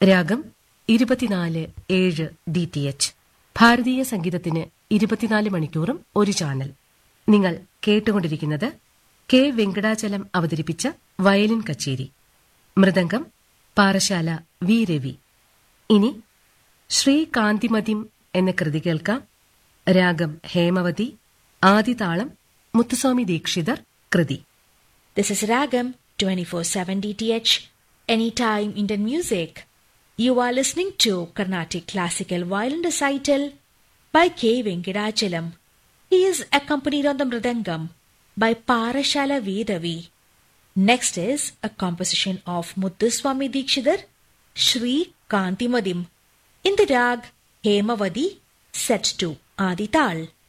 രാഗം ഇരുപത്തിനാല് ഏഴ് ഡി ടി എച്ച് ഭാരതീയ സംഗീതത്തിന് ഇരുപത്തിനാല് മണിക്കൂറും ഒരു ചാനൽ നിങ്ങൾ കേട്ടുകൊണ്ടിരിക്കുന്നത് കെ വെങ്കടാചലം അവതരിപ്പിച്ച വയലിൻ കച്ചേരി മൃദംഗം പാറശാല വി രവി ഇനി ശ്രീ കാന്തിമതിം എന്ന കൃതി കേൾക്കാം രാഗം ഹേമവതി ആദിതാളം മുത്തുസ്വാമി ദീക്ഷിതർ കൃതി This is Ragam 24/7 DTH Anytime Indian Music. You are listening to Carnatic Classical Violin Recital by K. Venkadachalam. He is accompanied on the Mridangam by Parashala V. Ravi. Next is a composition of Muthuswami Dikshidhar, Shri Kantimadim, in the rag Hemavadi, set to Adital.